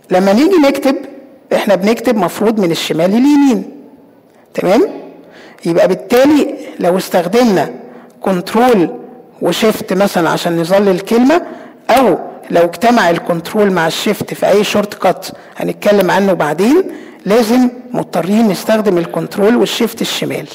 لما نيجي نكتب احنا بنكتب مفروض من الشمال لليمين تمام يبقى بالتالي لو استخدمنا كنترول وشيفت مثلا عشان نظلل الكلمه او لو اجتمع الكنترول مع الشيفت في اي شورت كات هنتكلم عنه بعدين لازم مضطرين نستخدم الكنترول والشيفت الشمال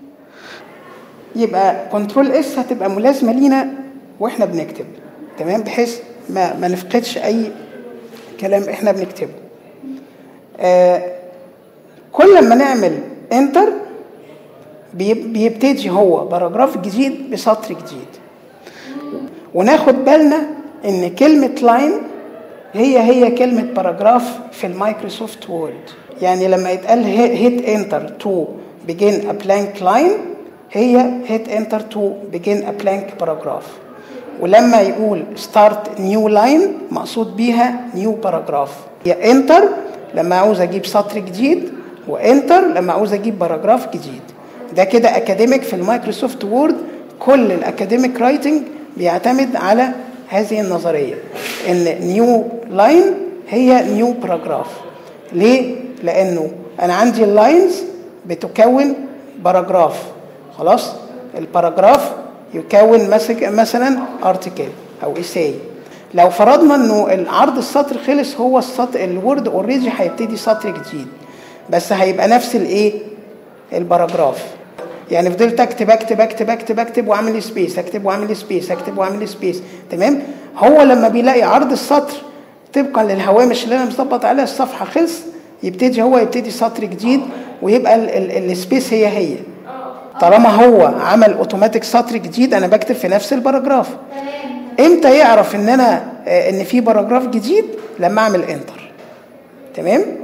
يبقى كنترول اس هتبقى ملازمه لينا واحنا بنكتب تمام بحيث ما ما نفقدش اي كلام احنا بنكتبه آه كل ما نعمل انتر بيبتدي هو باراجراف جديد بسطر جديد وناخد بالنا ان كلمه لاين هي هي كلمه باراجراف في المايكروسوفت وورد يعني لما يتقال هيت انتر تو begin a blank line هي هيت انتر تو begin a blank paragraph ولما يقول start new line مقصود بيها new paragraph هي انتر لما عاوز اجيب سطر جديد وانتر لما عاوز اجيب باراجراف جديد ده كده اكاديميك في المايكروسوفت وورد كل الاكاديميك رايتنج بيعتمد على هذه النظريه ان نيو لاين هي نيو باراجراف ليه لانه انا عندي اللاينز بتكون باراجراف خلاص الباراجراف يكون مثلا ارتكل او اساي لو فرضنا انه العرض السطر خلص هو السطر الوورد اوريدي هيبتدي سطر جديد بس هيبقى نفس الايه الباراجراف يعني فضلت اكتب اكتب اكتب اكتب اكتب واعمل سبيس اكتب واعمل سبيس اكتب واعمل سبيس تمام هو لما بيلاقي عرض السطر طبقا للهوامش اللي انا مظبط عليها الصفحه خلص يبتدي هو يبتدي سطر جديد ويبقى السبيس هي هي طالما هو عمل اوتوماتيك سطر جديد انا بكتب في نفس الباراجراف امتى يعرف ان انا ان في باراجراف جديد لما اعمل انتر تمام